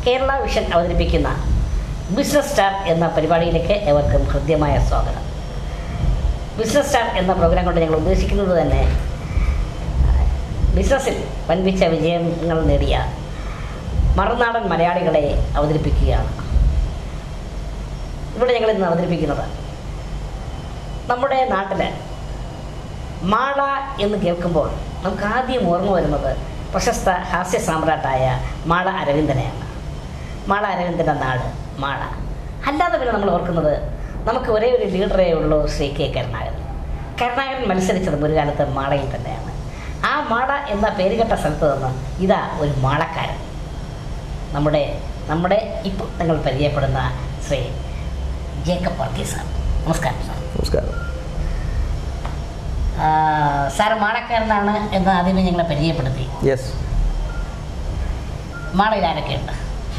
Kerala vision അവതരിപ്പിക്കുന്ന business star എന്ന പരിപാടിയിലേക്ക് ഏവർക്കും ഹൃദ്യമായ സ്വാഗതം ബിസിനസ് സ്റ്റാർ എന്ന പ്രോഗ്രാം കൊണ്ട് ഞങ്ങൾ ഉദ്ദേശിക്കുന്നത് തന്നെ ബിസിനസ്സിൽ വൻപിച്ച വിജയങ്ങൾ നേടിയ മറുനാടൻ മലയാളികളെ അവതരിപ്പിക്കുകയാണ് ഇവിടെ ഞങ്ങൾ ഇന്ന് അവതരിപ്പിക്കുന്നത് നമ്മുടെ നാട്ടിൽ മാള എന്ന് കേൾക്കുമ്പോൾ നമുക്ക് ആദ്യം ഓർമ്മ വരുന്നത് പ്രശസ്ത ഹാസ്യ സാമ്രാട്ടായ മാള അരവിന്ദനെയാണ് മാള അരവിന്ദൻ്റെ നാട് മാള അല്ലാതെ പിന്നെ നമ്മൾ ഓർക്കുന്നത് നമുക്ക് ഒരേ ഒരു ലീഡറേ ഉള്ളൂ ശ്രീ കെ കരുണാകരൻ കരുണാകരൻ മത്സരിച്ചത് ഒരു കാലത്ത് മാളയിൽ തന്നെയാണ് ആ മാള എന്ന പേരുകെട്ട സ്ഥലത്ത് നിന്ന് ഇതാ ഒരു മാളക്കാരൻ നമ്മുടെ നമ്മുടെ ഇപ്പോൾ നിങ്ങൾ പരിചയപ്പെടുന്ന ശ്രീ ജേക്കബ് വർഗീസ് സാർ നമസ്കാരം സാർ നമസ്കാരം ആ, സാർ മാളക്കാരനാണ് എന്ന് ആദ്യമേ ഞങ്ങളെ പരിചയപ്പെടുത്തി യെസ് മാളയിൽ ആരൊക്കെയുണ്ട്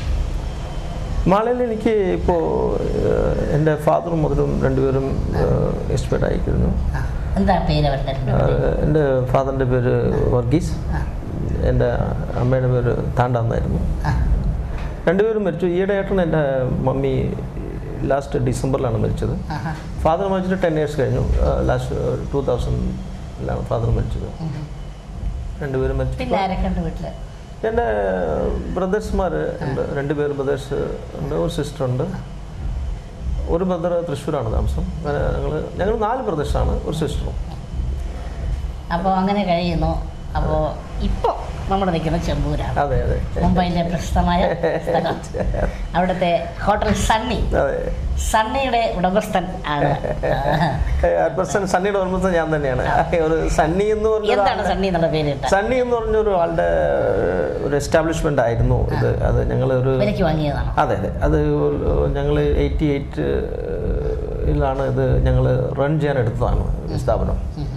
മാളയിൽ എനിക്ക് ഇപ്പോൾ എൻ്റെ ഫാദറും മദറും രണ്ടുപേരും എക്സ്പെർട്ട് ആയിരിക്കുന്നു ആ, എന്താ പേര് അവരുടെ രണ്ടുപേരുടെയും? എൻ്റെ ഫാദറിൻ്റെ പേര് വർഗീസ് ആ, എൻ്റെ അമ്മയുടെ പേര് താണ്ടാന്നായിരുന്നു ആ, രണ്ടുപേരും മരിച്ചു ഈയിടെയായിട്ടാണ് എൻ്റെ മമ്മി ലാസ്റ്റ് ഡിസംബറിലാണ് മരിച്ചത് ആഹാ. ഫാദർ മരിച്ചിട്ട് ടെൻ ഇയേഴ്സ് കഴിഞ്ഞു ലാസ്റ്റ് ടൂ തൗസൻഡിലാണ് ഫാദർ മരിച്ചത് ഉം. രണ്ടുപേരും പിന്നെ മരിച്ചു ആരൊക്കെയുണ്ട് വീട്ടില് എൻ്റെ ബ്രദേഴ്സ്മാർ ഉണ്ട് രണ്ട് പേര് ബ്രദേഴ്സ് ഉണ്ട് ഒരു സിസ്റ്റർ ഉണ്ട് ഒരു ബ്രദർ തൃശ്ശൂരാണ് താമസം അങ്ങനെ ഞങ്ങൾ ഞങ്ങൾ നാല് ബ്രദേഴ്സാണ് ഒരു സിസ്റ്ററും അപ്പോൾ അങ്ങനെ കഴിയുന്നു അപ്പോൾ ഇപ്പോൾ നമ്മൾ നിൽക്കുന്നത് ചെമ്പൂരാണ് അതെ അതെ മുംബൈയിലെ പ്രശസ്തമായ സ്ഥലം അവിടുത്തെ ഹോട്ടൽ സണ്ണി അതെ സണ്ണിയുടെ ഉടമസ്ഥൻ ആണ് പ്രസന്റ് സണ്ണിയുടെ ഓർമ്മ ഞാൻ തന്നെയാണ് ഒരു സണ്ണി എന്ന് പറഞ്ഞ എന്താണ് ഒരാളുടെ- സണ്ണി എന്നുള്ള പേര് കിട്ടാൻ സണ്ണി എന്ന് പറഞ്ഞ ഒരു ആളുടെ ഒരു എസ്റ്റാബ്ലിഷ്മെന്റ് ആയിരുന്നു ഇത് അത് ഞങ്ങൾ ഒരു വിലയ്ക്ക് വാങ്ങിയതാണ് അതെ അതെ അത് ഞങ്ങൾ എയ്റ്റി എയ്റ്റിലാണ് ഇത് ഞങ്ങൾ റൺ ചെയ്യാൻ എടുത്തതാണ് ഈ സ്ഥാപനം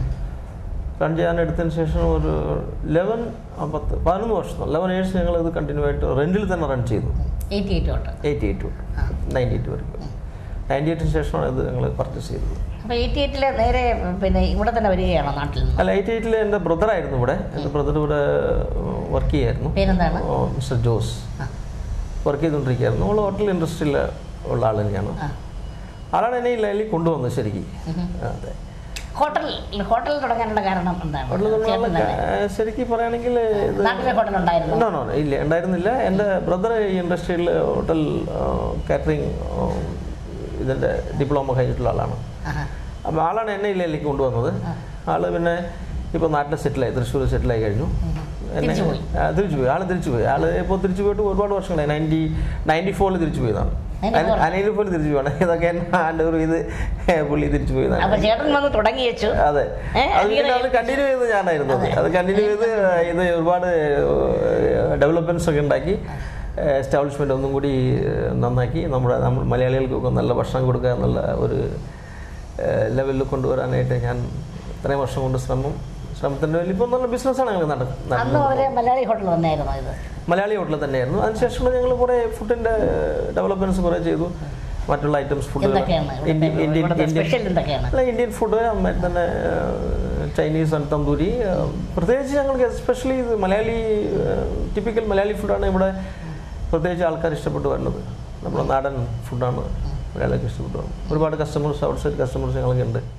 റൺ ചെയ്യാൻ എടുത്തതിന് ശേഷം ഒരു ലെവൻ പത്ത് പതിനൊന്ന് വർഷം ലെവൻ ഇയേഴ്സ് ഞങ്ങൾ ഇത് കണ്ടിന്യൂ ആയിട്ട് റെൻറ്റിൽ തന്നെ റൺ ചെയ്തു എയ്റ്റി എയ്റ്റ് തൊട്ട് എയ്റ്റി എയ്റ്റ് തൊട്ട് നയൻറ്റി എയ്റ്റ് വരെയും നയൻറ്റി എയ്റ്റിന് ശേഷമാണ് ഇത് ഞങ്ങൾ പർച്ചേസ് ചെയ്തത് അപ്പോൾ എയ്റ്റി എയ്റ്റില് നേരെ പിന്നെ ഇവിടെ തന്നെ വരികയാണോ നാട്ടിൽ നിന്ന് അല്ല എയ്റ്റി എയ്റ്റിൽ എൻ്റെ ബ്രദറായിരുന്നു ഇവിടെ എൻ്റെ ബ്രദർ ഇവിടെ വർക്ക് ചെയ്യായിരുന്നു പേരെന്താണ് ഓ, മിസ്റ്റർ ജോസ് ആ. വർക്ക് ചെയ്തുകൊണ്ടിരിക്കുകയായിരുന്നു നമ്മൾ ഹോട്ടൽ ഇൻഡസ്ട്രിയിൽ ഉള്ള ആൾ തന്നെയാണ് ആ. ആളാണ് എന്നെ ഈ ലൈനിൽ കൊണ്ടുവന്നത് ശരിക്കും അതെ ഹോട്ടൽ ഹോട്ടൽ തുടങ്ങാനുള്ള കാരണം എന്താണ് ഹോട്ടൽ ചേട്ടൻ തന്നെ. ശരിക്കും പറയുകയാണെങ്കിൽ ഇത് നാട്ടിലെ ഹോട്ടൽ ഉണ്ടായിരുന്നു നോ നോ നോ, ഇല്ല ഉണ്ടായിരുന്നില്ല എൻ്റെ ബ്രദർ ഈ ഇൻഡസ്ട്രിയിൽ ഹോട്ടൽ കാറ്ററിംഗ് ഇതിൻ്റെ ഡിപ്ലോമ കഴിഞ്ഞിട്ടുള്ള ആളാണ് അപ്പോൾ ആളാണ് എന്നെ ഇല്ലേക്ക് കൊണ്ടുവന്നത് ആള് പിന്നെ ഇപ്പോൾ നാട്ടിൽ സെറ്റിലായി തൃശ്ശൂർ സെറ്റിലായി കഴിഞ്ഞു എന്നെ തിരിച്ചുപോയി. ആ, തിരിച്ചുപോയി ആൾ തിരിച്ചുപോയി ആൾ ഇപ്പോൾ തിരിച്ചു പോയിട്ട് ഒരുപാട് വർഷങ്ങളായി നയൻറ്റി നയൻറ്റി ഫോറിൽ തിരിച്ചു പോയതാണ് 94? നയൻറ്റി ഫോറിൽ തിരിച്ചു പോയാണ് ഇതൊക്കെ എന്നെ ഹാൻഡ് ഓവർ ചെയ്ത് പുള്ളി തിരിച്ചു അപ്പൊ പോയതാണ് ചേട്ടൻ വന്ന് തുടങ്ങി വെച്ചു അതെ ഏ, അത് പിന്നെ അങ്ങനെ അത് കണ്ടിന്യൂ ചെയ്ത് ഞാനായിരുന്നു അത്. അത് കണ്ടിന്യൂ ചെയ്ത് ഇത് ഒരുപാട് ഡെവലപ്മെന്റ്സ് ഒക്കെ ഉണ്ടാക്കി എസ്റ്റാബ്ലിഷ്മെന്റ് ഒന്നും കൂടി ഏഹ്, നന്നാക്കി നമ്മുടെ നമ്മൾ മലയാളികൾക്കൊക്കെ നല്ല ഭക്ഷണം കൊടുക്കുക എന്നുള്ള ഒരു ലെവലിൽ കൊണ്ടുവരാനായിട്ട് ഞാൻ ഇത്രയും വർഷം കൊണ്ട് ശ്രമം ശ്രമത്തിൻ്റെ വലിയ ഇപ്പോൾ നല്ല ബിസിനസ്സാണ് ഞങ്ങൾ നട അന്ന് നടന്നത് അവര് മലയാളി ഹോട്ടൽ തന്നെയായിരുന്നു ഇത് മലയാളി ഹോട്ടലിൽ തന്നെയായിരുന്നു അതിനുശേഷം ഞങ്ങൾ കുറേ ഫുഡിൻ്റെ ഡെവലപ്മെന്റ്സ് കുറേ ചെയ്തു മറ്റുള്ള ഐറ്റംസ് ഫുഡ് എന്തൊക്കെയാണ് ഇന്ത്യൻ ഇവിടുത്തെ- ഇന്ത്യൻ ഇവിടുത്തെ ഇന്ത്യൻ സ്പെഷ്യൽ എന്തൊക്കെയാണ് അല്ല ഇന്ത്യൻ ഫുഡ് അതുമാതിരി തന്നെ ചൈനീസ് ആൻഡ് തന്തൂരി ഏഹ്, പ്രത്യേകിച്ച് ഞങ്ങൾക്ക് എസ്പെഷ്യലി ഇത് മലയാളി ടിപ്പിക്കൽ മലയാളി ഫുഡാണ് ഇവിടെ പ്രത്യേകിച്ച് ആൾക്കാർ ഇഷ്ടപ്പെട്ട് വരുന്നത് നമ്മുടെ നാടൻ ഫുഡാണ് മലയാളികൾക്ക് ഇഷ്ടപ്പെട്ടു വരുന്നത്. ഒരുപാട് കസ്റ്റമേഴ്സ് ഔട്ട് സൈഡ് കസ്റ്റമേഴ്സ് ഞങ്ങൾക്ക് ഉണ്ട്